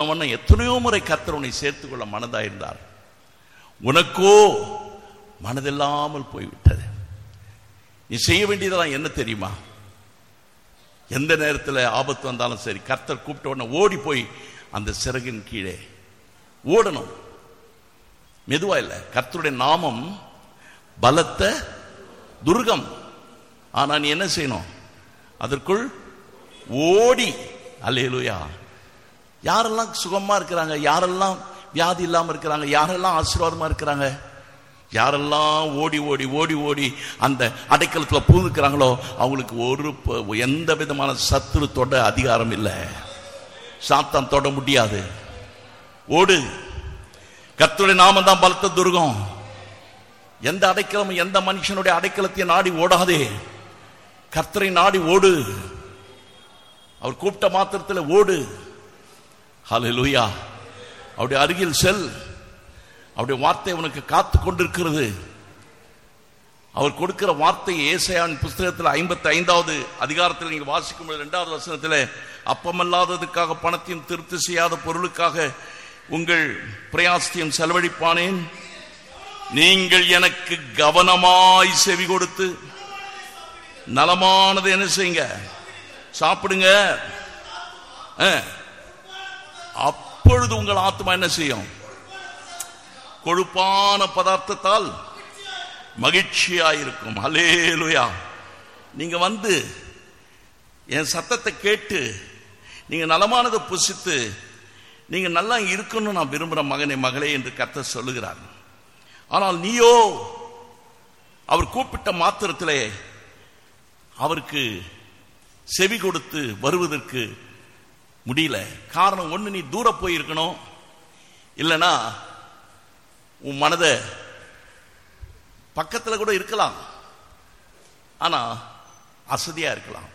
வண்ணம் எத்தனையோ முறை கர்த்தர் உன்னை சேர்த்துக் கொள்ள மனதாயிருந்தார் உனக்கோ மனதில்லாமல் போய்விட்டது நீ செய்ய வேண்டியதெல்லாம் என்ன தெரியுமா எந்த நேரத்தில் ஆபத்து வந்தாலும் சரி கர்த்தர் கூப்பிட்ட உடனே ஓடி போய் அந்த சிறகின் கீழே ஓடணும் மெதுவா இல்லை கர்த்தருடைய நாமம் பலத்த துர்கம் ஆனா நீ என்ன செய்யணும் அதற்குள் ஓடி அல்லேலூயா யாரெல்லாம் சுகமா இருக்கிறாங்க யாரெல்லாம் வியாதி இல்லாம இருக்கிறாங்க யாரெல்லாம் ஆசீர்வாதமா இருக்கிறாங்க யாரெல்லாம் ஓடி ஓடி ஓடி ஓடி அந்த அடைக்கலத்துல பூந்துக்கிறாங்களோ அவங்களுக்கு ஒரு ப- எந்த விதமான சத்துரு தொட அதிகாரம் இல்லை சாத்தான் தொட முடியாது ஓடு கர்த்தருடைய நாமம் தான் பலத்த துர்கம் எந்த அடைக்கலம் எந்த மனுஷனுடைய அடைக்கலத்தை நாடி ஓடாதே கர்த்தரை நாடி ஓடு அவர் கூப்பிட்ட மாத்திரத்தில் ஓடு ஹalleluya அவருடைய அருகில் செல் அவருடைய வார்த்தை உனக்கு காத்து கொண்டிருக்கிறது அவர் கொடுக்கிற வார்த்தை ஏசாயாவின் புஸ்தகத்தில் ஐம்பத்தி ஐந்தாவது அதிகாரத்தில் நீங்க வாசிக்கும் பொழுது இரண்டாவது வசனத்தில் அப்பமல்லாததுக்காக பணத்தையும் திருப்தி செய்யாத பொருளுக்காக உங்கள் பிரயாசத்தையும் செலவழிப்பானேன் நீங்கள் எனக்கு கவனமாய் செவி கொடுத்து நலமானது என்ன செய்யுங்க சாப்பிடுங்க ஆ. அப்பொழுது உங்கள் ஆத்மா என்ன செய்யும் கொழுப்பான பதார்த்தத்தால் மகிழ்ச்சியாயிருக்கும் ஹalleluya நீங்க வந்து என் சத்தத்தை கேட்டு நீங்க நலமானதை புசித்து நீங்க நல்லா இருக்கணும் நான் விரும்புற மகனே மகளே என்று கர்த்தர் சொல்லுகிறார் ஆனால் நீயோ அவர் கூப்பிட்ட மாத்திரத்திலே அவருக்கு செவி கொடுத்து வருவதற்கு முடியல காரணம் ஒண்ணு நீ தூர போயிருக்கணும் இல்லைன்னா உன் மனதை பக்கத்துல கூட இருக்கலாம் ஆனா அசதியா இருக்கலாம்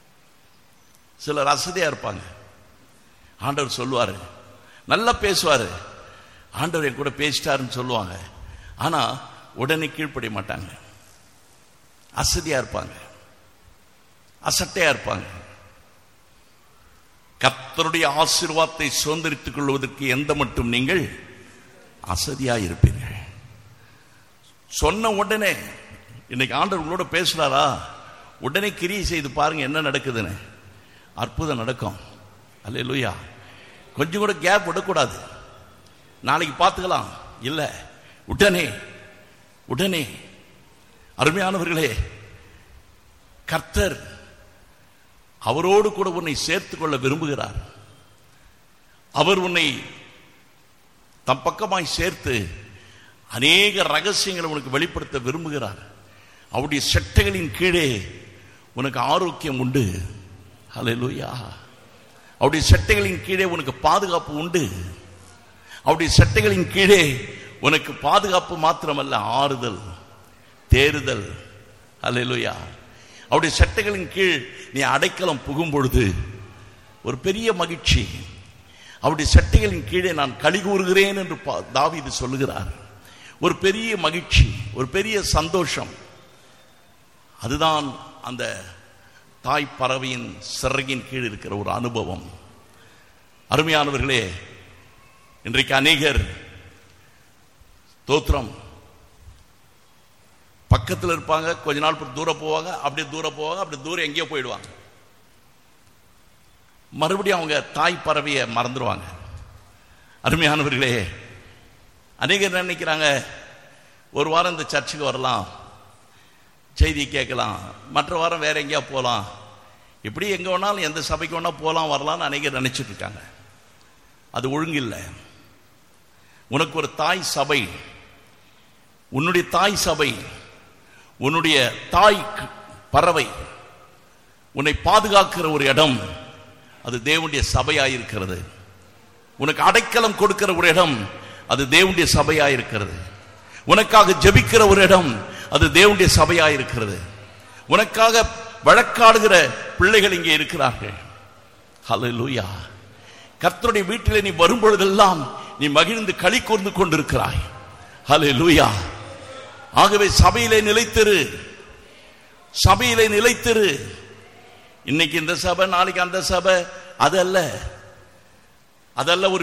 சிலர் அசதியா இருப்பாங்க ஆண்டவர் சொல்லுவாரு நல்லா பேசுவாரு ஆண்டவர் என் கூட பேசிட்டாருன்னு சொல்லுவாங்க ஆனா உடனே கீழ்ப்படிய மாட்டாங்க அசதியா இருப்பாங்க அசட்டையா இருப்பாங்க கர்த்தருடைய ஆசீர்வாதத்தை சுதந்திரித்துக் கொள்வதற்கு எந்த மட்டும் நீங்கள் அசதியா இருப்பீர்கள் சொன்ன உடனே இன்னைக்கு ஆண்டவர் உங்களோட பேசுறாரா உடனே கிரியை செய்து பாருங்க என்ன நடக்குதுன்னு அற்புதம் நடக்கும் அல்லேலூயா கொஞ்சம் கூட கேப் விடக்கூடாது நாளைக்கு பார்த்துக்கலாம் இல்ல உடனே உடனே அருமையானவர்களே கர்த்தர் அவரோடு கூட உன்னை சேர்த்துக் கொள்ள விரும்புகிறார் அவர் உன்னை தம் பக்கமாய் சேர்த்து அநேக ரகசியங்களை உனக்கு வெளிப்படுத்த விரும்புகிறார் அவருடைய செட்டைகளின் கீழே உனக்கு ஆரோக்கியம் உண்டு ஹalleluya அவருடைய செட்டைகளின் கீழே உனக்கு பாதுகாப்பு உண்டு அவருடைய செட்டைகளின் கீழே உனக்கு பாதுகாப்பு மாத்திரமல்ல ஆறுதல் தேறுதல் ஹalleluya அவருடைய சட்டைகளின் கீழ் நீ அடைக்கலம் புகும் பொழுது ஒரு பெரிய மகிழ்ச்சி அவருடைய சட்டைகளின் கீழே நான் களி கூறுகிறேன் என்று பா- தாவீது சொல்லுகிறார் ஒரு பெரிய மகிழ்ச்சி ஒரு பெரிய சந்தோஷம் அதுதான் அந்த தாய் பறவையின் சிறகின் கீழ் இருக்கிற ஒரு அனுபவம் அருமையானவர்களே இன்றைக்கு அநேகர் தோத்திரம் பக்கத்தில் இருப்பாங்க கொஞ்ச நாள் பொறுத்து தூரம் போவாங்க அப்படியே தூரம் போவாங்க அப்படியே தூரம் எங்கேயோ போயிடுவாங்க மறுபடியும் அவங்க தாய் பறவையை மறந்துடுவாங்க அருமையானவர்களே அநேகர் என்ன நினைக்கிறாங்க ஒரு வாரம் இந்த சர்ச்சுக்கு வரலாம் செய்தி கேட்கலாம் மற்ற வாரம் வேற எங்கேயா போகலாம் இப்படி எங்க வேணாலும் எந்த சபைக்கு வேணா போகலாம் வரலாம்னு அநேகர் நினைச்சிட்டு இருக்காங்க அது ஒழுங்கில்லை உனக்கு ஒரு தாய் சபை உன்னுடைய தாய் சபை உன்னுடைய தாய் க- பறவை உன்னை பாதுகாக்கிற ஒரு இடம் அது தேவனுடைய சபையாயிருக்கிறது உனக்கு அடைக்கலம் கொடுக்கிற ஒரு இடம் அது தேவனுடைய சபையாயிருக்கிறது உனக்காக ஜெபிக்கிற ஒரு இடம் அது தேவனுடைய சபையாயிருக்கிறது உனக்காக வழக்காடுகிற பிள்ளைகள் இங்கே இருக்கிறார்கள் ஹalleluya கர்த்தருடைய வீட்டிலே நீ வரும் பொழுதெல்லாம் நீ மகிழ்ந்து களி கூர்ந்து கொண்டிருக்கிறாய் ஹalleluya ஆகவே சபையிலே நிலைத்திரு சபையிலே நிலைத்திரு இன்னைக்கு இந்த சபை நாளைக்கு அந்த சபை அதல்ல அதல்ல ஒரு